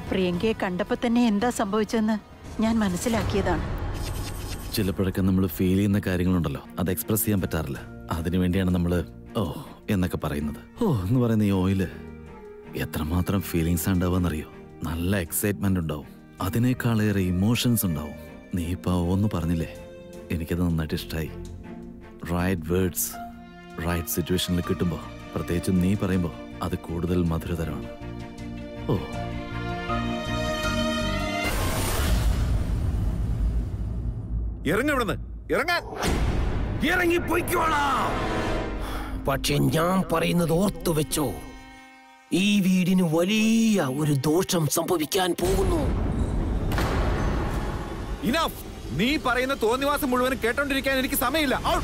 പ്രിയങ്കയെ കണ്ടപ്പോ തന്നെ എന്താ സംഭവിച്ചെന്ന് ഞാൻ മനസ്സിലാക്കിയതാണ് ചിലപ്പോഴൊക്കെ നമ്മൾ ഫീൽ ചെയ്യുന്ന കാര്യങ്ങളുണ്ടല്ലോ അത് എക്സ്പ്രസ് ചെയ്യാൻ പറ്റാറില്ല അതിനു വേണ്ടിയാണ് നമ്മൾ ഓ എന്നൊക്കെ പറയുന്നത് ഓ എന്ന് പറയുന്ന ഈ ഓയില് എത്രമാത്രം ഫീലിങ്സ് ഉണ്ടാവുമെന്നറിയോ നല്ല എക്സൈറ്റ്മെന്റ് ഉണ്ടാവും അതിനേക്കാളേറെ ഇമോഷൻസ് ഉണ്ടാവും നീ ഇപ്പൊ ഒന്ന് പറഞ്ഞില്ലേ എനിക്കത് നന്നായിട്ട് ഇഷ്ടമായി റൈറ്റ് വേർഡ്സ് റൈറ്റ് സിറ്റുവേഷനിൽ കിട്ടുമ്പോൾ പ്രത്യേകിച്ച് നീ പറയുമ്പോൾ അത് കൂടുതൽ മധുരതരമാണ് ഓ ഇറങ്ങ ഇവിടുന്ന് ഇറങ്ങാൻ ഇറങ്ങിപ്പോയിക്കോളാം പക്ഷെ ഞാൻ പറയുന്നത് ഓർത്തു വെച്ചോ ഈ വീടിന് വലിയ ഒരു ദോഷം സംഭവിക്കാൻ പോകുന്നു ഇനഫ് നീ പറയുന്ന തോന്നിവാസം മുഴുവൻ കേട്ടോണ്ടിരിക്കാൻ എനിക്ക് സമയമില്ല out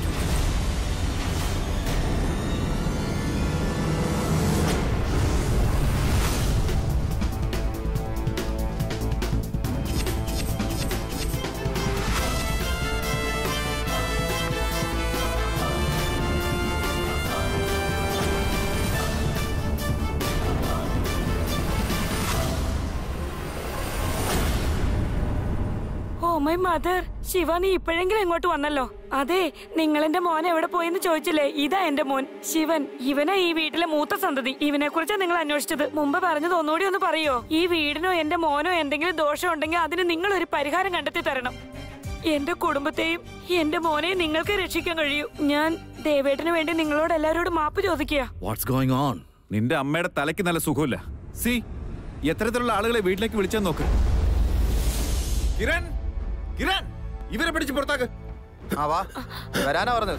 oh my mother Shiva നീ ഇപ്പോഴെങ്കിലും ഇങ്ങോട്ട് വന്നല്ലോ അതെ നിങ്ങൾ എന്റെ മോൻ എവിടെ പോയെന്ന് ചോദിച്ചില്ലേ ഇതാ എന്റെ മോൻ ശിവൻ ഇവനാ ഈ വീട്ടിലെ മൂത്ത സന്തതി ഇവനെ കുറിച്ചാ നിങ്ങൾ അന്വേഷിച്ചത് മുമ്പ് പറഞ്ഞത് ഒന്നുകൂടി ഒന്ന് പറയോ ഈ വീടിനോ എന്റെ മോനോ എന്തെങ്കിലും ദോഷം ഉണ്ടെങ്കിൽ അതിന് നിങ്ങൾ ഒരു പരിഹാരം കണ്ടെത്തി തരണം എന്റെ കുടുംബത്തെയും എന്റെ മോനെയും നിങ്ങൾക്ക് രക്ഷിക്കാൻ കഴിയൂ ഞാൻ ദേവേട്ടന് വേണ്ടി നിങ്ങളോട് എല്ലാവരോടും മാപ്പ് ചോദിക്കുക വാട്ട്സ് ഗോയിങ് ഓൺ നിന്റെ അമ്മയുടെ തലയ്ക്ക് നല്ല സുഖമില്ല സി എത്തരത്തിലുള്ള ആളുകളെ വീട്ടിലേക്ക് വിളിച്ചാൽ നോക്ക് കിരൺ കിരൺ ഇവരെ പിടിച്ച് പുറത്താക്ക് ആ വാ വരാനാ പറഞ്ഞത്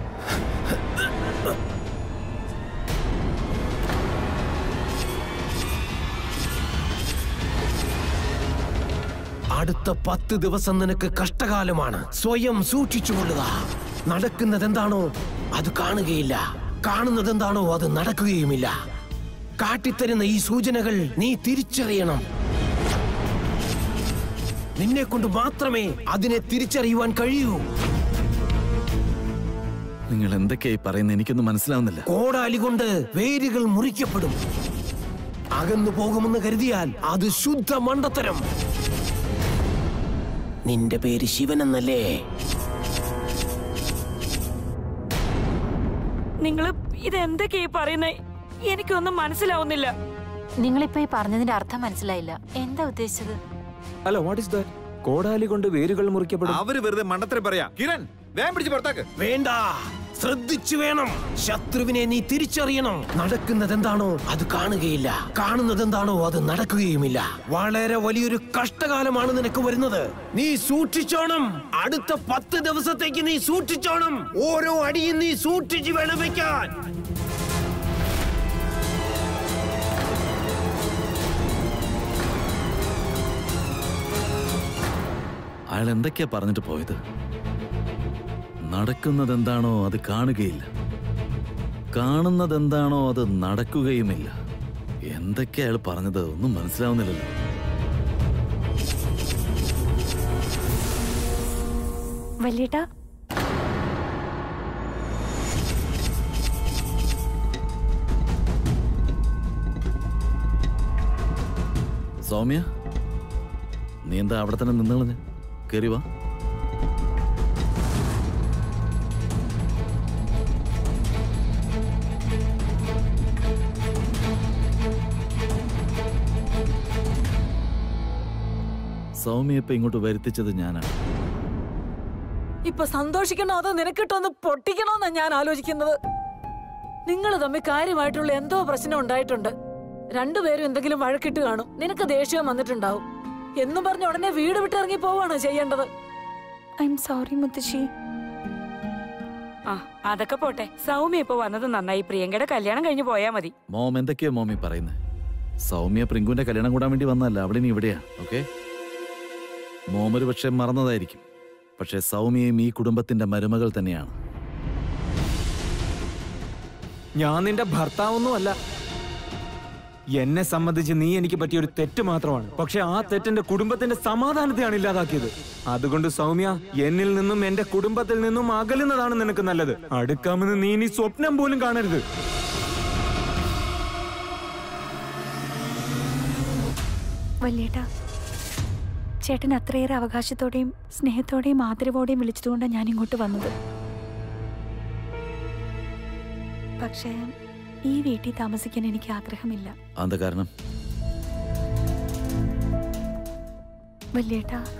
അടുത്ത പത്ത് ദിവസം നിനക്ക് കഷ്ടകാലമാണ് സ്വയം സൂക്ഷിച്ചുകൊള്ളുക നടക്കുന്നത് എന്താണോ അത് കാണുകയില്ല കാണുന്നത് എന്താണോ അത് നടക്കുകയുമില്ല കാട്ടിത്തരുന്ന ഈ സൂചനകൾ നീ തിരിച്ചറിയണം നിന്നെ കൊണ്ട് മാത്രമേ അതിനെ തിരിച്ചറിയുവാൻ കഴിയൂ നിങ്ങൾ എന്തൊക്കെയായി പറയുന്നത് എനിക്കൊന്നും മനസ്സിലാവുന്നില്ല കോടാലി കൊണ്ട് വേരുകൾ മുറിക്കപ്പെടും അകന്നു പോകുമെന്ന് കരുതിയാൽ അത് ശുദ്ധ മണ്ടത്തരം നിന്റെ പേര് ശിവനെന്നല്ലേ നിങ്ങൾ ഇതെന്തൊക്കെയാ പറയുന്നേ എനിക്കൊന്നും മനസ്സിലാവുന്നില്ല നിങ്ങളിപ്പോ ഈ പറഞ്ഞതിന്റെ അർത്ഥം മനസ്സിലായില്ല എന്താ ഉദ്ദേശിച്ചത് അല്ല വാട്ട് ഇസ് ദാറ്റ് കോടാലി കൊണ്ട് വേരുകൾ മുറിക്കപ്പെടും അവര് വെറുതെ മണ്ടത്തരം പറയാ കിരൺ വേഗം പിടിച്ച് പുറത്താക്ക് വേണ്ട ശ്രദ്ധിച്ചു വേണം ശത്രുവിനെ നീ തിരിച്ചറിയണം നടക്കുന്നത് എന്താണോ അത് കാണുകയില്ല കാണുന്നത് എന്താണോ അത് നടക്കുകയുമില്ല വളരെ വലിയൊരു കഷ്ടകാലമാണ് നിനക്ക് വരുന്നത് നീ സൂക്ഷിച്ചോണം അടുത്ത പത്ത് ദിവസത്തേക്ക് നീ സൂക്ഷിച്ചോണം ഓരോ അടിയും നീ സൂക്ഷിച്ചു വേണം വെക്കാൻ അയാൾ എന്തൊക്കെയാ പറഞ്ഞിട്ട് പോയത് നടക്കുന്നത് എന്താണോ അത് കാണുകയില്ല കാണുന്നത് എന്താണോ അത് നടക്കുകയുമില്ല എന്തൊക്കെയാ അയാൾ പറഞ്ഞത് ഒന്നും മനസ്സിലാവുന്നില്ലല്ലോ വല്യേട്ടാ സൗമ്യ നീ എന്താ അവിടെ തന്നെ നിന്നുകളഞ്ഞ് കയറി വാ സൗമ്യ ഇപ്പൊ ഇങ്ങോട്ട് വരുത്തിച്ചത് ഞാനാണ് ഇപ്പൊ സന്തോഷിക്കണോ അതോ നിനക്കിട്ടൊന്ന് പൊട്ടിക്കണോന്നാ ഞാൻ ആലോചിക്കുന്നത് നിങ്ങൾ തമ്മിൽ കാര്യമായിട്ടുള്ള എന്തോ പ്രശ്നം ഉണ്ടായിട്ടുണ്ട് രണ്ടുപേരും എന്തെങ്കിലും വഴക്കിട്ട് കാണും നിനക്ക് ദേഷ്യം വന്നിട്ടുണ്ടാവും എന്നും പറഞ്ഞ ഉടനെ വീട് വിട്ടിറങ്ങി പോവാണോ ചെയ്യേണ്ടത് ഐ എം സോറി മുത്തശ്ശി ആ അതൊക്കെ പോട്ടെ സൗമ്യ ഇപ്പൊ വന്നത് നന്നായി പ്രിയങ്കയുടെ കല്യാണം കഴിഞ്ഞ് പോയാ മതി മോം എന്തൊക്കെയാ മോമി പറയുന്നത് സൗമ്യ പ്രിങ്കുവിന്റെ കല്യാണം കൂടാൻ വേണ്ടി വന്നതല്ല അവിടെ നീ ഇവിടെയാ ഓക്കെ മോം ഒരു പക്ഷെ മറന്നതായിരിക്കും പക്ഷെ സൗമ്യയും ഈ കുടുംബത്തിന്റെ മരുമകൾ തന്നെയാണ് ഞാൻ നിന്റെ ഭർത്താവൊന്നും അല്ല എന്നെ സംബന്ധിച്ച് നീ എനിക്ക് പറ്റിയ ഒരു തെറ്റ് മാത്രമാണ് പക്ഷെ ആ തെറ്റിന്റെ കുടുംബത്തിന്റെ സമാധാനത്തെയാണ് ഇല്ലാതാക്കിയത് അതുകൊണ്ട് സൗമ്യ എന്നിൽ നിന്നും എന്റെ കുടുംബത്തിൽ നിന്നും അകലുന്നതാണ് നിനക്ക് നല്ലത് അടുക്കാമെന്ന് നീ ഇനി സ്വപ്നം പോലും കാണരുത് വല്യേട്ടാ ചേട്ടൻ അത്രയേറെ അവകാശത്തോടെയും സ്നേഹത്തോടെയും ആദരവോടെയും വിളിച്ചതുകൊണ്ടാണ് ഞാൻ ഇങ്ങോട്ട് വന്നത് പക്ഷേ ഈ വീട്ടിൽ താമസിക്കാൻ എനിക്ക് ആഗ്രഹമില്ല എന്താ കാരണം വല്യേട്ടാ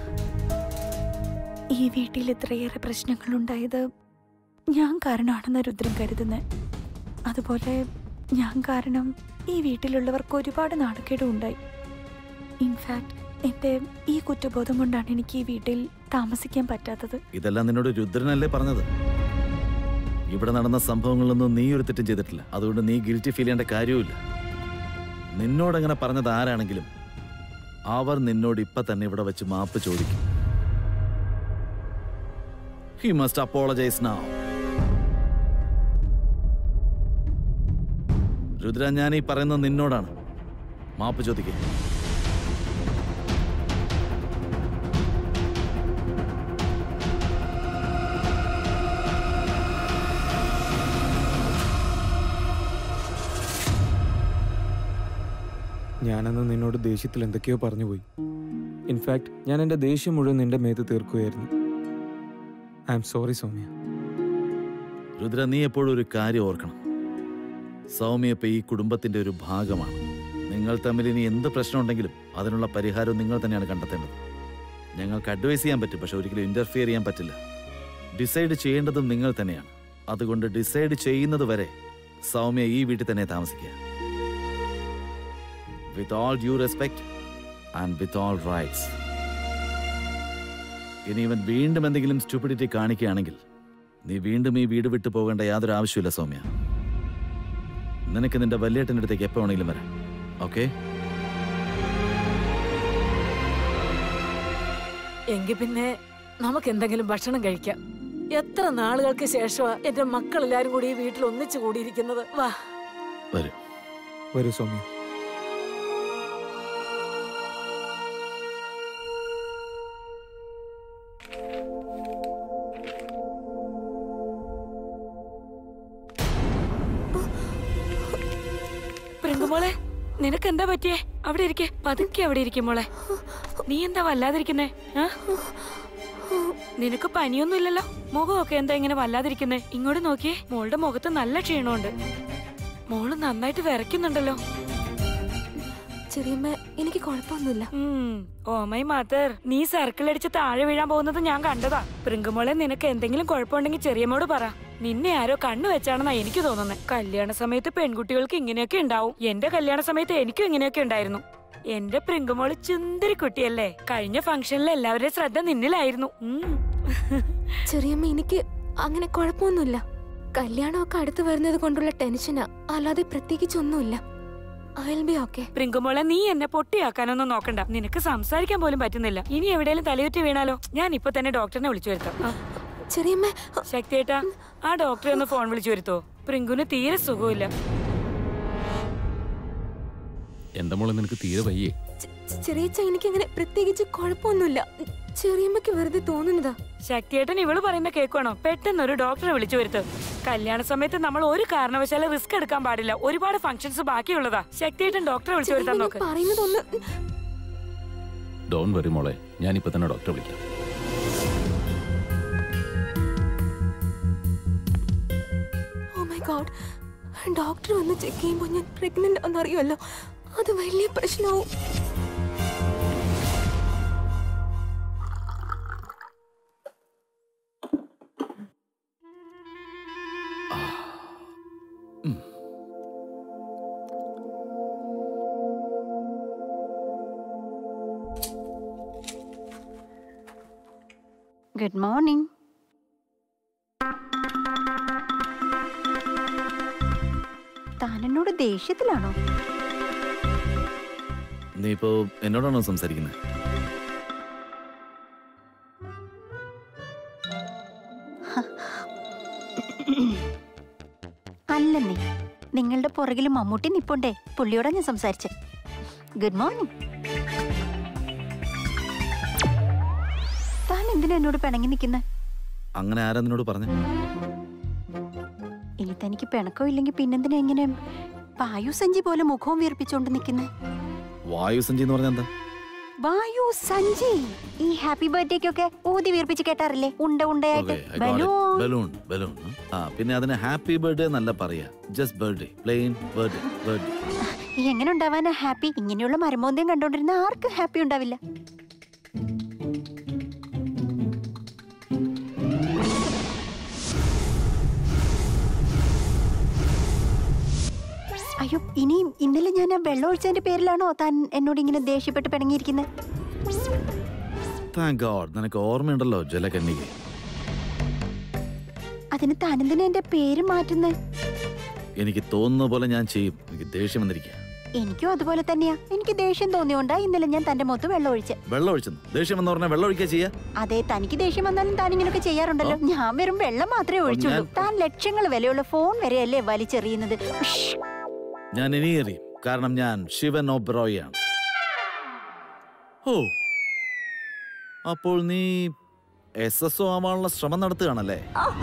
ഈ വീട്ടിൽ ഇത്രയേറെ പ്രശ്നങ്ങളുണ്ടായത് ഞാൻ കാരണമാണെന്ന് രുദ്രൻ കരുതുന്നത് അതുപോലെ ഞാൻ കാരണം ഈ വീട്ടിലുള്ളവർക്ക് ഒരുപാട് നാണക്കേടും ഉണ്ടായി ഇൻഫാക്ട് എൻ്റെ ഈ കുറ്റബോധം കൊണ്ടാണ് എനിക്ക് ഈ വീട്ടിൽ താമസിക്കാൻ പറ്റാത്തത് ഇതെല്ലാം നിന്നോട് രുദ്രനല്ലേ പറഞ്ഞത് ഇവിടെ നടന്ന സംഭവങ്ങളൊന്നും നീ ഒരു തെറ്റും ചെയ്തിട്ടില്ല അതുകൊണ്ട് നീ ഗിൽറ്റി ഫീൽ ചെയ്യേണ്ട കാര്യവുമില്ല നിന്നോടങ്ങനെ പറഞ്ഞത് ആരാണെങ്കിലും അവർ നിന്നോട് ഇപ്പൊ തന്നെ ഇവിടെ വെച്ച് മാപ്പ് ചോദിക്കും he must apologise now Rudra ഞാൻ ഈ പറയുന്നത് നിന്നോടാണ് മാപ്പ് ചോദിക്കുക ഞാനന്ന് നിന്നോട് ദേഷ്യത്തിൽ എന്തൊക്കെയോ പറഞ്ഞുപോയി ഇൻഫാക്ട് ഞാൻ എൻ്റെ ദേഷ്യം മുഴുവൻ നിന്റെ മേത്ത് തീർക്കുകയായിരുന്നു I am sorry Soumya Rudra നീ എപ്പോഴും ഒരു കാര്യം ഓർക്കണം സൗമ്യ ഇപ്പൊ ഈ കുടുംബത്തിന്റെ ഒരു ഭാഗമാണ് നിങ്ങൾ തമ്മിൽ ഇനി എന്ത് പ്രശ്നമുണ്ടെങ്കിലും അതിനുള്ള പരിഹാരം നിങ്ങൾ തന്നെയാണ് കണ്ടെത്തേണ്ടത് ഞങ്ങൾക്ക് അഡ്വൈസ് ചെയ്യാൻ പറ്റും പക്ഷെ ഒരിക്കലും ഇന്റർഫിയർ ചെയ്യാൻ പറ്റില്ല ഡിസൈഡ് ചെയ്യേണ്ടതും നിങ്ങൾ തന്നെയാണ് അതുകൊണ്ട് ഡിസൈഡ് ചെയ്യുന്നത് വരെ സൗമ്യ ഈ വീട്ടിൽ തന്നെ താമസിക്കുക with all due respect and with all rights ഇനി ഇവൻ വീണ്ടും എന്തെങ്കിലും സ്റ്റുപ്പിഡിറ്റി കാണിക്കുകയാണെങ്കിൽ നീ വീണ്ടും ഈ വീട് വിട്ടു പോകേണ്ട യാതൊരു ആവശ്യമില്ല സൗമ്യ നിനക്ക് നിന്റെ വല്യേട്ടൻ്റെ അടുത്തേക്ക് എപ്പോ വേണമെങ്കിലും വരാം ഓക്കെ എങ്കിൽ പിന്നെ നമുക്ക് എന്തെങ്കിലും ഭക്ഷണം കഴിക്കാം എത്ര നാളുകൾക്ക് ശേഷമാ എന്റെ മക്കൾ എല്ലാരും കൂടി ഈ വീട്ടിൽ ഒന്നിച്ചു കൂടിയിരിക്കുന്നത് വാ വരൂ വരൂ സൗമ്യ പ്രിങ്കുമോളെ നിനക്ക് എന്താ പറ്റിയേ അവിടെ ഇരിക്കെ പതുക്കെ അവിടെ ഇരിക്കും മോളെ നീ എന്താ വല്ലാതിരിക്കുന്നേ ആ? നിനക്ക് പനിയൊന്നുമില്ലല്ലോ മുഖമൊക്കെ എന്താ ഇങ്ങനെ വല്ലാതിരിക്കുന്നേ ഇങ്ങോട്ട് നോക്കിയേ മോളുടെ മുഖത്ത് നല്ല ക്ഷീണമുണ്ട് മോള് നന്നായിട്ട് വിറയ്ക്കുന്നുണ്ടല്ലോ ചെറിയമ്മ എനിക്ക് കുഴപ്പമൊന്നുമില്ല ഉം. ഓ മൈ മദർ നീ സർക്കിൾ അടിച്ച് താഴെ വീഴാൻ പോകുന്നത് ഞാൻ കണ്ടതാ പ്രിങ്കുമോളെ നിനക്ക് എന്തെങ്കിലും കുഴപ്പമുണ്ടെങ്കിൽ ചെറിയമ്മോട് പറ നിന്നെ ആരോ കണ്ണു വെച്ചാണെന്നാ എനിക്ക് തോന്നുന്നത് കല്യാണ സമയത്ത് പെൺകുട്ടികൾക്ക് ഇങ്ങനെയൊക്കെ ഉണ്ടാവും എന്റെ കല്യാണ സമയത്ത് എനിക്കും ഇങ്ങനെയൊക്കെ ഉണ്ടായിരുന്നു എന്റെ പ്രിങ്കുമോള് ചുന്ദരി കുട്ടിയല്ലേ കഴിഞ്ഞ ഫംഗ്ഷനിൽ എല്ലാവരുടെയും ശ്രദ്ധ നിന്നിലായിരുന്നു ഉം. ചെറിയമ്മ എനിക്ക് അങ്ങനെ കുഴപ്പമൊന്നുമില്ല കല്യാണമൊക്കെ അടുത്ത് വരുന്നത് കൊണ്ടുള്ള ടെൻഷനാ അല്ലാതെ പ്രത്യേകിച്ചൊന്നുമില്ല ഐ വിൽ ബി ഓക്കെ പ്രിങ്കുമോളെ നീ എന്നെ പൊട്ടിയാക്കാനൊന്നും നോക്കണ്ട നിനക്ക് സംസാരിക്കാൻ പോലും പറ്റുന്നില്ല ഇനി എവിടെയെങ്കിലും തലയുറ്റി വീണാലോ ഞാൻ ഇപ്പൊ തന്നെ ഡോക്ടറിനെ വിളിച്ചു വരുത്താം ആ. ചെറിയമ്മ ശക്തിയേട്ടാ ആ ഡോക്ടറെ ഒന്ന് ഫോൺ വിളിച്ചു വരുത്തോ പ്രിങ്കുന് തീരെ സുഖമില്ല എന്റെ മോളെ നിനക്ക് തീരെ വയ്യേ ചെറിയച്ച എനിക്കങ്ങനെ പ്രത്യേകിച്ച് കുഴപ്പമൊന്നുമില്ല ചെറിയമ്മക്ക് വെറുതെ തോന്നുന്നതാ ശക്തിയേട്ടൻ ഇവള് പറയുന്ന കേൾക്കണോ പെട്ടെന്ന് ഒരു ഡോക്ടറെ വിളിച്ചു വരുത്ത് കല്യാണ സമയത്ത് നമ്മൾ ഒരു കാരണവശാലും റിസ്ക് എടുക്കാൻ പാടില്ല ഒരുപാട് ഫംഗ്ഷൻസ് ബാക്കിയുള്ളതാ ശക്തിയേട്ടൻ ഡോക്ടറെ വിളിച്ചു വരുത്താൻ നോക്ക് പറയുന്നതൊന്ന് ഡോൺ വരി മോളെ ഞാനിപ്പോ തന്നെ ഡോക്ടറെ വിളിക്കാം ഓ മൈ ഗോഡ് ഡോക്ടർ വന്ന് ചെക്ക് ചെയ്യുമ്പോൾ ഞാൻ പ്രഗ്നന്റ് ആണെന്നറിയുമല്ലോ അത് വലിയ പ്രശ്നമാവും ഗുഡ് മോർണിംഗ് താൻ എന്നോട് ദേഷ്യത്തിലാണോ നീ ഇപ്പോ എന്നോടാണോ സംസാരിക്കുന്നത് അല്ലെന്നേ നിങ്ങളുടെ പുറകിൽ മമ്മൂട്ടി നിപ്പുണ്ടേ പുള്ളിയോടാ ഞാൻ സംസാരിച്ചേ ഗുഡ് മോർണിംഗ് താൻ എന്തിനാ എന്നോട് പിണങ്ങി നിൽക്കുന്നത് അങ്ങനെ ആരാ നിന്നോട് പറഞ്ഞു ഇനി തനിക്ക് പിണക്കോ ഇല്ലെങ്കിൽ പിന്നെന്തിനാ എങ്ങനെ വായുസഞ്ചി പോലെ മുഖവും വീർപ്പിച്ചോണ്ട് നിൽക്കുന്നേ വായുസഞ്ചി എന്ന് പറഞ്ഞാൽ എന്താ വായു സഞ്ജി ഈ ഹാപ്പി ബർത്ത്ഡേക്കൊക്കെ ഊതി വീർപ്പിച്ച് കേട്ടാറില്ലേ ഉണ്ട ഉണ്ടയായിട്ട് ബലൂൺ ബലൂൺ ബലൂൺ ആ പിന്നെ അതിന് ഹാപ്പി ബർത്ത്ഡേ എന്നല്ല പറയാ just birthday plain birthday birthday എങ്ങനെ ഉണ്ടാവാനാ ഹാപ്പി ഇങ്ങനെയുള്ള മരമോന്തെയും കണ്ടോണ്ടിരുന്ന ആർക്കും ഹാപ്പി ഉണ്ടാവില്ല അയ്യോ ഇനിയും ഇന്നലെ ഞാൻ ആ വെള്ളം ഒഴിച്ചതിന്റെ പേരിലാണോ താൻ എന്നോട് ഇങ്ങനെ ദേഷ്യപ്പെട്ട് പിണങ്ങിയിരിക്കുന്നത് താങ്ക് ഗോഡ് നിനക്ക് ഓർമ്മയുണ്ടല്ലോ ജലകന്യക അതിന് താനെന്തിനാ എന്റെ പേര് മാറ്റുന്നത് എനിക്ക് തോന്നുന്ന പോലെ ഞാൻ ചെയ്യും എനിക്ക് ദേഷ്യം വന്നിരിക്കുക എനിക്കും അതുപോലെ തന്നെയാ എനിക്ക് ദേഷ്യം തോന്നിയോണ്ടാ ഇന്നലെ ഞാൻ തന്റെ മുഖത്ത് വെള്ളം ഒഴിച്ച് വെള്ളം ഒഴിച്ചെന്നു ദേഷ്യം എന്ന് പറഞ്ഞാൽ വെള്ളം ഒഴിക്കുക ചെയ്യാ അതെ തനിക്ക് ദേഷ്യം വന്നാലും താൻ ഇങ്ങനെയൊക്കെ ചെയ്യാറുണ്ടല്ലോ ഞാൻ വെറും വെള്ളം മാത്രമേ ഒഴിച്ചുള്ളൂ താൻ ലക്ഷങ്ങൾ വിലയുള്ള ഫോൺ വരെയല്ലേ വലിച്ചെറിയുന്നത് ഉഷ്. ഞാൻ ഇനി എറിയും കാരണം ഞാൻ ശിവൻ ഒബ്രോയ് ആണ് ഓ അപ്പോൾ നീ എസ് എസ് ഒ ആവാനുള്ള ശ്രമം നടത്തുകയാണല്ലേ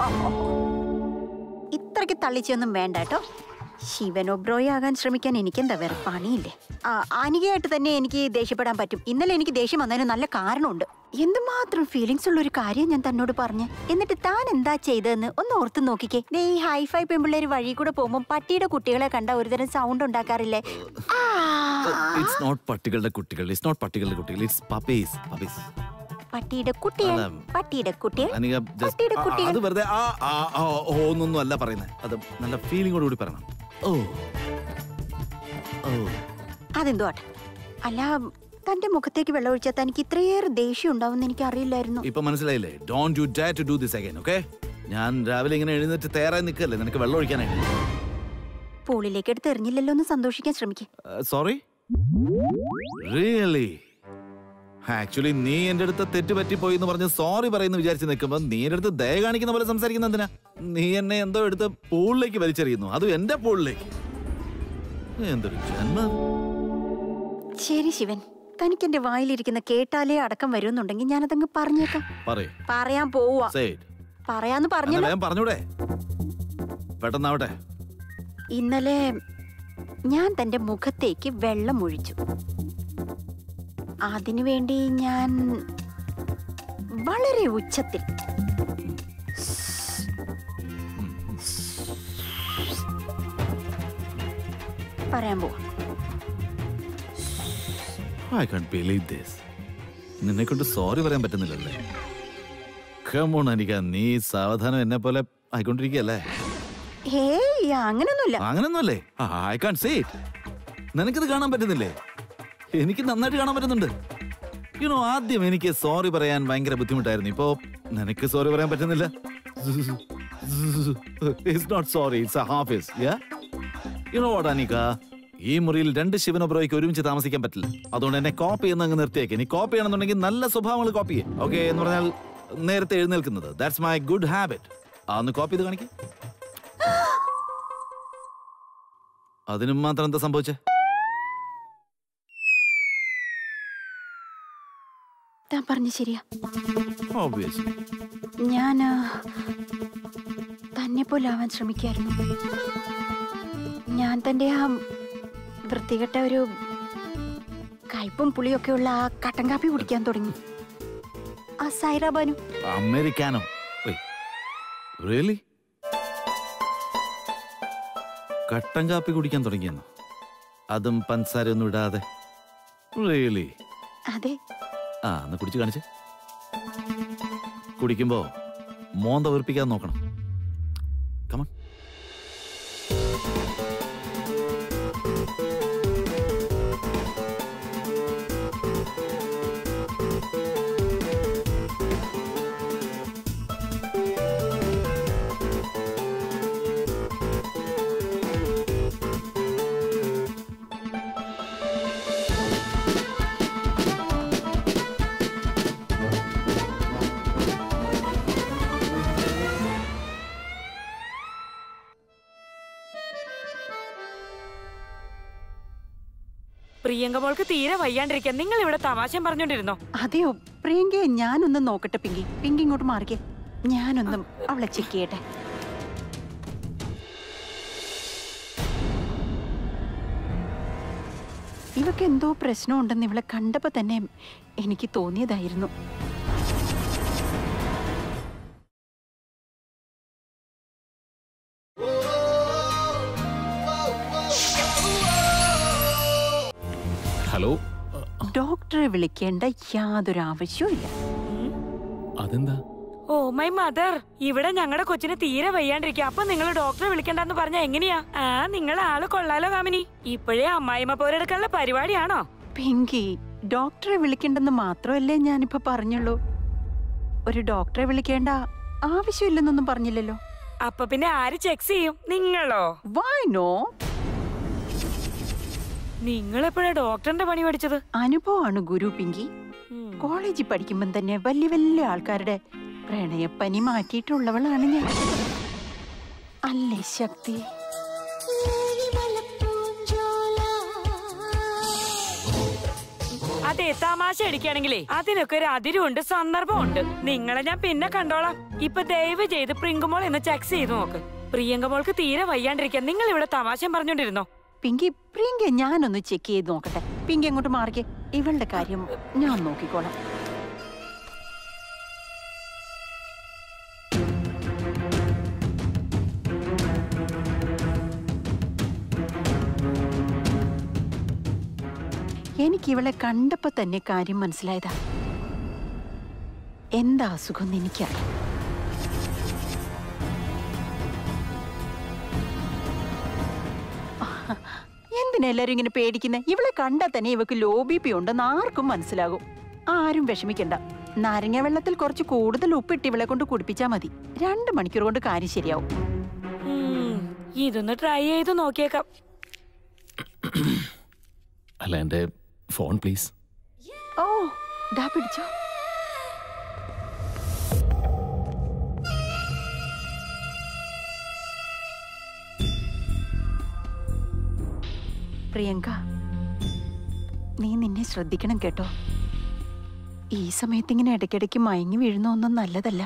ഇത്രയ്ക്ക് തള്ളിച്ചൊന്നും വേണ്ട കേട്ടോ ശിവൻ ഒബ്രോയി ആകാൻ ശ്രമിക്കാൻ എനിക്കെന്താ വേറെ പണിയില്ലേ ആ അനികയായിട്ട് തന്നെ എനിക്ക് ദേഷ്യപ്പെടാൻ പറ്റും ഇന്നലെ എനിക്ക് ദേഷ്യം വന്നതിന് നല്ല കാരണമുണ്ട് എന്തുമാത്രം ഫീലിങ്സ് ഉള്ള ഒരു കാര്യം ഞാൻ തന്നോട് പറഞ്ഞ് എന്നിട്ട് താൻ എന്താ ചെയ്തതെന്ന് ഒന്ന് ഓർത്ത് നോക്കിക്കേ ദേ ഈ ഹൈഫൈ പെമ്പിള്ളേര് വഴി കൂടെ പോകുമ്പോൾ പട്ടിയുടെ കുട്ടികളെ കണ്ട ഒരുതരം സൗണ്ട് ഉണ്ടാക്കാറില്ലേ ആ. ഇറ്റ്സ് നോട്ട് പട്ടികളുടെ കുട്ടികൾ ഇറ്റ്സ് നോട്ട് പട്ടികളുടെ കുട്ടികൾ ഇറ്റ്സ് പപ്പീസ് പപ്പീസ് പട്ടിയുടെ കുട്ടികൾ അല്ല. പട്ടിയുടെ കുട്ടികൾ അനിക just- പട്ടിയുടെ ആ, ആ, കുട്ടികൾ അത് വെറുതെ ആ ആ ആ, ഓ എന്നൊന്നും അല്ല പറയുന്നത് അത് നല്ല ഫീലിംഗോട് കൂടി പറയണം ഓ ഓ അതെന്തോ ആട്ടെ അല്ല തന്റെ മുഖത്തേക്ക് വെള്ളം ഒഴിച്ചാൽ തനിക്ക് ഇത്രയേറെ ദേഷ്യം ഉണ്ടാവും എനിക്ക് അറിയില്ലായിരുന്നു ഇപ്പൊ മനസ്സിലായില്ലേ don't you dare to do this again okay ഞാൻ രാവിലെ ഇങ്ങനെ എഴുന്നേറ്റ് തയ്യാറായി നിൽക്കല്ലേ നിനക്ക് വെള്ളം ഒഴിക്കാനായിട്ട് പൂളിലേക്ക് എടുത്ത് എറിഞ്ഞില്ലല്ലോ എന്ന് സന്തോഷിക്കാൻ ശ്രമിക്കും സോറി റിയലി ആക്ച്വലി നീ എന്റെ അടുത്ത് തെറ്റ് പറ്റിപ്പോയി എന്ന് പറഞ്ഞ് സോറി പറയുന്നു വിചാരിച്ച് നിൽക്കുമ്പോ നീ എന്റെ അടുത്ത് ദയ കാണിക്കുന്ന പോലെ സംസാരിക്കുന്ന എന്തിനാ നീ എന്നെ എന്തോ എടുത്ത് പൂളിലേക്ക് വലിച്ചെറിയുന്നു അതും എന്റെ പൂളിലേക്ക് എന്തൊരു ജന്മം ശരി ശിവൻ തനിക്ക് എന്റെ വായിലിരിക്കുന്ന കേട്ടാലേ അടക്കം വരുമെന്നുണ്ടെങ്കിൽ ഞാനതങ്ങ് പറഞ്ഞേക്കാം പറയൂ പറയാൻ പോവാ സേ പറയാന്ന് പറഞ്ഞല്ലോ വേഗം പറഞ്ഞൂടെ പെട്ടെന്നാവട്ടെ ഇന്നലെ ഞാൻ തന്റെ മുഖത്തേക്ക് വെള്ളം ഒഴിച്ചു അതിനുവേണ്ടി ഞാൻ വളരെ ഉച്ചത്തിൽ പറയാൻ പോവാ ഐ കാൺ ബിലീവ് ദിസ് നിന്നെ കൊണ്ട് സോറി പറയാൻ പറ്റുന്നില്ലല്ലേ കമോൺ അനിക നീ സാവധാനം എന്നെ പോലെ ആയിക്കൊണ്ടിരിക്കുകയല്ലേ ഹേയ് അങ്ങനൊന്നുമില്ല അങ്ങനൊന്നുമല്ലേ ഐ കാൺ സേ നിനക്കിത് കാണാൻ പറ്റുന്നില്ലേ എനിക്ക് നന്നായിട്ട് കാണാൻ പറ്റുന്നുണ്ട് യുനോ ആദ്യം എനിക്ക് സോറി പറയാൻ ഭയങ്കര ബുദ്ധിമുട്ടായിരുന്നു ഇപ്പോ നിനക്ക് സോറി പറയാൻ പറ്റുന്നില്ല it's not sorry it's a half is ya you know what Anika ഈ മുറിയിൽ രണ്ട് ശിവനോബ്രോയ്ക്ക് ഒരുമിച്ച് താമസിക്കാൻ പറ്റില്ല അതുകൊണ്ട് എന്നെ കോപ്പി ചെയ്യുന്ന അങ്ങ് നിർത്തിയേക്ക് നീ കോപ്പി ചെയ്യണമെന്നുണ്ടെങ്കിൽ നല്ല സ്വഭാവങ്ങൾ കോപ്പി ചെയ്യും ഓക്കെ എന്ന് പറഞ്ഞാൽ നേരത്തെ എഴുന്നേൽക്കുന്നത് ദാറ്റ്സ് മൈ ഗുഡ് ഹാബിറ്റ് ആ ഒന്ന് കോപ്പി ചെയ്ത് കാണിക്കേ അതിനും മാത്രം എന്താ സംഭവിച്ചേ താൻ പറഞ്ഞു ശരിയാ ഓബ്വിയസ്ലി ഞാൻ തന്നെ പോലാവാൻ ശ്രമിക്കായിരുന്നു ഞാൻ തന്റെ ആ വൃത്തികെട്ട ഒരു കയ്പും പുളിയൊക്കെ ഉള്ള ആ കട്ടൻ കാപ്പി കുടിക്കാൻ തുടങ്ങി ആ സൈറാബാനു അമേരിക്കാനോ റിയലി കട്ടൻ കാപ്പി കുടിക്കാൻ തുടങ്ങിയെന്നോ അതും പഞ്ചസാര ഒന്നും ഇടാതെ റിയലി അതെ ആ ഒന്ന് കുടിച്ച് കാണിച്ച് കുടിക്കുമ്പോ മോന്ത വീർപ്പിക്കാൻ നോക്കണം കമൺ പ്രിയങ്ക മോൾക്ക് തീരെ വയ്യാണ്ടിരിക്കാൻ നിങ്ങൾ ഇവിടെ തമാശയും പറഞ്ഞോണ്ടിരുന്നോ അതെയോ പ്രിയങ്കയെ ഞാനൊന്ന് നോക്കട്ടെ പിങ്കി പിങ്കി ഇങ്ങോട്ട് മാറിക്കേ ഞാനൊന്നും അവളെ ചെക്ക് ചെയ്യട്ടെ ഇവക്ക് എന്തോ പ്രശ്നമുണ്ടെന്ന് ഇവളെ കണ്ടപ്പോ തന്നെ എനിക്ക് തോന്നിയതായിരുന്നു ഹലോ ഡോക്ടറെ വിളിക്കേണ്ട യാതൊരു ആവശ്യവും ഇല്ല അതെന്താ ഓ മൈ മദർ ഇവിടെ ഞങ്ങളുടെ കൊച്ചിന് തീരെ വയ്യാണ്ടിരിക്കുക അപ്പൊ നിങ്ങൾ ഡോക്ടറെ വിളിക്കണ്ടെന്ന് പറഞ്ഞ എങ്ങനെയാ ആ നിങ്ങൾ ആള് കൊള്ളാലോ കാമിനി ഇപ്പോഴേ അമ്മായിമ്മ പോരെടുക്കാനുള്ള പരിപാടിയാണോ പിങ്കി ഡോക്ടറെ വിളിക്കേണ്ടെന്ന് മാത്രമല്ലേ ഞാനിപ്പോ പറഞ്ഞുള്ളൂ ഒരു ഡോക്ടറെ വിളിക്കേണ്ട ആവശ്യമില്ലെന്നൊന്നും പറഞ്ഞില്ലല്ലോ അപ്പൊ പിന്നെ ആര് ചെക്ക് ചെയ്യും നിങ്ങളോ വായിനോ നിങ്ങൾ എപ്പോഴാ ഡോക്ടറിന്റെ പണി പഠിച്ചത് അനുഭവമാണ് ഗുരു പിങ്കി കോളേജിൽ പഠിക്കുമ്പം തന്നെ വലിയ വലിയ ആൾക്കാരുടെ പ്രണയപ്പനി മാറ്റിയിട്ടുള്ളവളാണ് ഞാൻ അല്ലേ ശക്തി അതെ തമാശ അടിക്കുകയാണെങ്കിലേ അതിനൊക്കെ ഒരു അതിരുണ്ട് സന്ദർഭമുണ്ട് നിങ്ങളെ ഞാൻ പിന്നെ കണ്ടോളാം ഇപ്പൊ ദയവ് ചെയ്ത് പ്രിയങ്കമോൾ എന്ന് ചെക്ക് ചെയ്ത് നോക്ക് പ്രിയങ്കമോൾക്ക് തീരെ വയ്യാണ്ടിരിക്കാൻ നിങ്ങൾ ഇവിടെ തമാശ പറഞ്ഞോണ്ടിരുന്നോ പിങ്കി പ്രിയങ്ക ഞാനൊന്ന് ചെക്ക് ചെയ്ത് നോക്കട്ടെ പിങ്കി അങ്ങോട്ട് മാറിക്കേ ഇവളുടെ കാര്യം ഞാൻ നോക്കിക്കോളാം എനിക്ക് ഇവളെ കണ്ടപ്പോ തന്നെ കാര്യം മനസ്സിലായതാ എന്താ അസുഖം എന്ന് എനിക്കറിയാം എന്തിനാ എല്ലാരും ഇങ്ങനെ പേടിക്കുന്നത് ഇവളെ കണ്ടാൽ തന്നെ ഇവക്ക് ലോ ബി പി ഉണ്ടെന്ന് ആർക്കും മനസ്സിലാകും ആരും വിഷമിക്കണ്ട നാരങ്ങ വെള്ളത്തിൽ കുറച്ച് കൂടുതൽ ഉപ്പിട്ട് ഇവളെ കൊണ്ട് കുടിപ്പിച്ചാൽ മതി രണ്ട് മണിക്കൂർ കൊണ്ട് കാര്യം ശരിയാവും ഉം, ഇതൊന്ന് ട്രൈ ചെയ്ത് നോക്കിയേക്കാം അല്ല എൻ്റെ ഫോൺ പ്ലീസ് ഓ ഡാ പിടിച്ചോ പ്രിയങ്ക നീ നിന്നെ ശ്രദ്ധിക്കണം കേട്ടോ ഈ സമയത്ത് ഇങ്ങനെ ഇടയ്ക്കിടയ്ക്ക് മയങ്ങി വീഴുന്ന ഒന്നും നല്ലതല്ല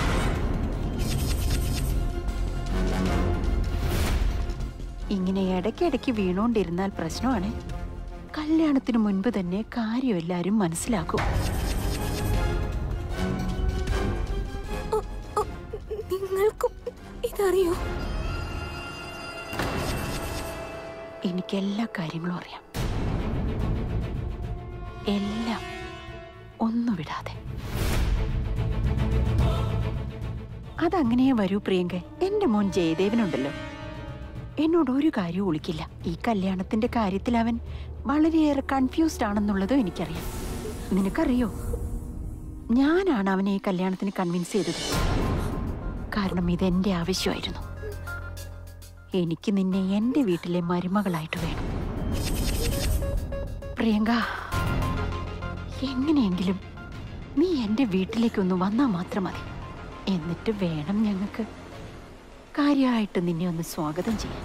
ഇങ്ങനെ ഇടയ്ക്കിടയ്ക്ക് വീണോണ്ടിരുന്നാൽ പ്രശ്നമാണ് കല്യാണത്തിന് മുൻപ് തന്നെ കാര്യം എല്ലാരും മനസ്സിലാക്കും നിങ്ങൾക്കും ഇതറിയോ എനിക്ക് എല്ലാ കാര്യങ്ങളും അറിയാം എല്ലാം ഒന്നു വിടാതെ അതങ്ങനെ വരൂ പ്രിയങ്ക എന്റെ മോൻ ജയദേവനുണ്ടല്ലോ എന്നോട് ഒരു കാര്യവും ഒളിക്കില്ല ഈ കല്യാണത്തിന്റെ കാര്യത്തിൽ അവൻ വളരെയേറെ കൺഫ്യൂസ്ഡ് ആണെന്നുള്ളതും എനിക്കറിയാം നിനക്കറിയോ ഞാനാണ് അവനെ ഈ കല്യാണത്തിന് കൺവിൻസ് ചെയ്തത് കാരണം ഇതെന്റെ ആവശ്യമായിരുന്നു എനിക്ക് നിന്നെ എന്റെ വീട്ടിലെ മരുമകളായിട്ട് വേണം പ്രിയങ്ക എങ്ങനെയെങ്കിലും നീ എന്റെ വീട്ടിലേക്കൊന്ന് വന്നാൽ മാത്രം മതി എന്നിട്ട് വേണം ഞങ്ങൾക്ക് കാര്യമായിട്ട് നിന്നെ ഒന്ന് സ്വാഗതം ചെയ്യാൻ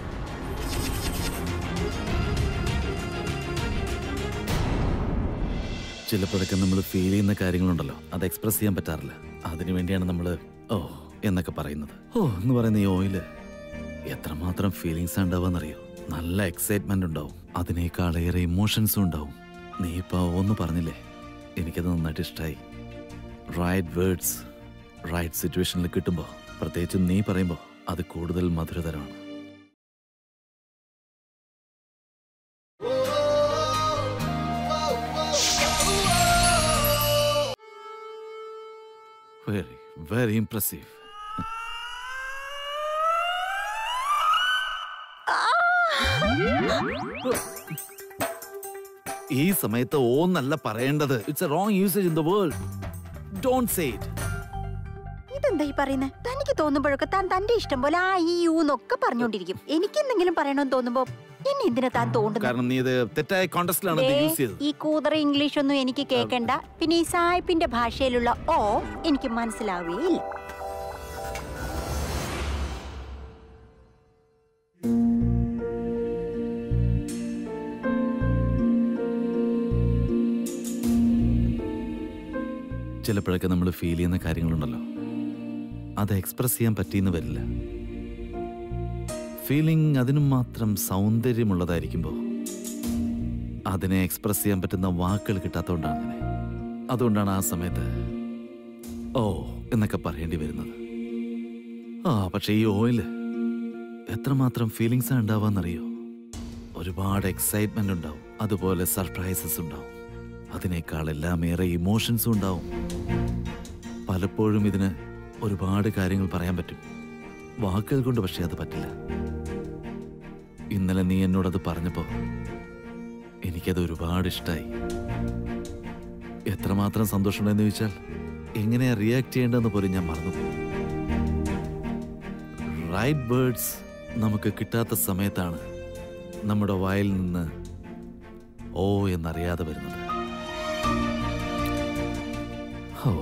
ചിലപ്പോഴൊക്കെ നമ്മൾ ഫീൽ ചെയ്യുന്ന കാര്യങ്ങളുണ്ടല്ലോ അത് എക്സ്പ്രസ് ചെയ്യാൻ പറ്റാറില്ല അതിനു വേണ്ടിയാണ് നമ്മൾ ഓ എന്നൊക്കെ പറയുന്നത് ഓ എന്ന് പറയുന്ന ഈ ഓയില് എത്രമാത്രം ഫീലിങ്സ് ഉണ്ടാവുമെന്നറിയോ നല്ല എക്സൈറ്റ്മെന്റ് ഉണ്ടാവും അതിനേക്കാളേറെ ഇമോഷൻസും ഉണ്ടാവും നീ ഇപ്പൊ ഒന്ന് പറഞ്ഞില്ലേ എനിക്കത് നന്നായിട്ട് ഇഷ്ടമായി റൈറ്റ് വേർഡ്സ് റൈറ്റ് സിറ്റുവേഷനിൽ കിട്ടുമ്പോൾ പ്രത്യേകിച്ചും നീ പറയുമ്പോൾ അത് കൂടുതൽ മധുരതരമാണ് വെരി വെരി ഇംപ്രസീവ് ഈ സമയത്ത് ഓന്നല്ല പറയേണ്ടത് it's a wrong usage in the world don't say it ഇതെന്താ ഈ പറയുന്നത് തനിക്ക് തോന്നുമ്പോഴൊക്കെ താൻ തന്റെ ഇഷ്ടം പോലെ ആ ഈ യു എന്നൊക്കെ പറഞ്ഞുകൊണ്ടിരിക്കും എനിക്ക് എന്തെങ്കിലും പറയണമെന്ന് തോന്നുമ്പോ എന്നെ എന്തിനാ താൻ തോണ്ടുന്നത് കാരണം നീ ഇത് തെറ്റായ കോണ്ടസ്റ്റിലാണ് ഇത് ദേ, യൂസ് ചെയ്തത് ഈ കൂതറ ഇംഗ്ലീഷ് ഒന്നും എനിക്ക് കേൾക്കണ്ട പിന്നെ ഈ സായിപ്പിന്റെ ഭാഷയിലുള്ള ഓ എനിക്ക് മനസ്സിലാവുകയില്ല ചിലപ്പോഴൊക്കെ നമ്മൾ ഫീൽ ചെയ്യുന്ന കാര്യങ്ങളുണ്ടല്ലോ അത് എക്സ്പ്രസ് ചെയ്യാൻ പറ്റിയെന്ന് വരില്ല ഫീലിംഗ് അതിനും മാത്രം സൗന്ദര്യമുള്ളതായിരിക്കുമ്പോൾ അതിനെ എക്സ്പ്രസ് ചെയ്യാൻ പറ്റുന്ന വാക്കുകൾ കിട്ടാത്തതുകൊണ്ടാണ് അങ്ങനെ അതുകൊണ്ടാണ് ആ സമയത്ത് ഓ എന്നൊക്കെ പറയേണ്ടി വരുന്നത് ആ പക്ഷെ ഈ ഓയില് എത്രമാത്രം ഫീലിങ്സാ ഉണ്ടാവാന്നറിയോ ഒരുപാട് എക്സൈറ്റ്മെന്റ് ഉണ്ടാവും അതുപോലെ സർപ്രൈസസ് ഉണ്ടാവും അതിനേക്കാൾ എല്ലാം ഏറെ ഇമോഷൻസും ഉണ്ടാവും പലപ്പോഴും ഇതിന് ഒരുപാട് കാര്യങ്ങൾ പറയാൻ പറ്റും വാക്കുകൾ കൊണ്ട് പക്ഷേ അത് പറ്റില്ല ഇന്നലെ നീ എന്നോടത് പറഞ്ഞപ്പോ എനിക്കത് ഒരുപാട് ഇഷ്ടമായി എത്രമാത്രം സന്തോഷമുണ്ടെന്ന് ചോദിച്ചാൽ എങ്ങനെയാ റിയാക്ട് ചെയ്യേണ്ടതെന്ന് പോലും ഞാൻ മറന്നു റൈറ്റ് വേർഡ്സ് നമുക്ക് കിട്ടാത്ത സമയത്താണ് നമ്മുടെ വായിൽ നിന്ന് ഓ എന്നറിയാതെ വരുന്നത് ഓ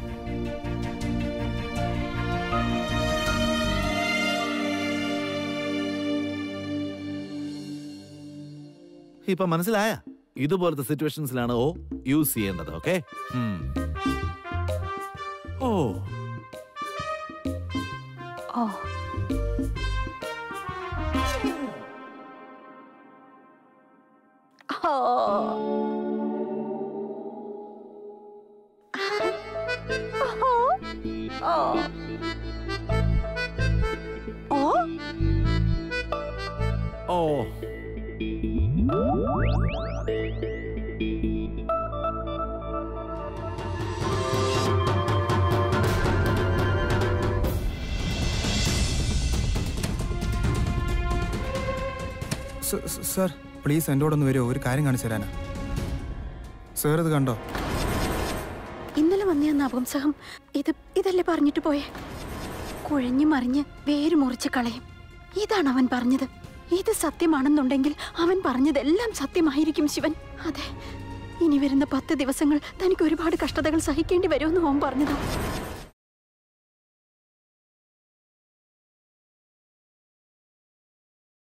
ഇപ്പൊ മനസ്സിലായ ഇതുപോലത്തെ സിറ്റുവേഷൻസിലാണ് ഓ യൂസ് ചെയ്യേണ്ടത് okay oh oh oh oh oh oh sir please എൻ്റെ കൂടെ ഒന്ന് വരുമോ ഒരു കാര്യം കാണിച്ചു തരാനാ സർ ഇത് കണ്ടോ ഇന്നലെ വന്ന ആ നപുംസകം ഇത് ഇതല്ലേ പറഞ്ഞിട്ട് പോയെ കുഴഞ്ഞു മറിഞ്ഞ് വേര് മുറിച്ച് കളയും ഇതാണ് അവൻ പറഞ്ഞത് ഇത് സത്യമാണെന്നുണ്ടെങ്കിൽ അവൻ പറഞ്ഞതെല്ലാം സത്യമായിരിക്കും ശിവൻ അതെ ഇനി വരുന്ന പത്ത് ദിവസങ്ങൾ തനിക്ക് ഒരുപാട് കഷ്ടതകൾ സഹിക്കേണ്ടി വരുമെന്ന് അവൻ പറഞ്ഞതാ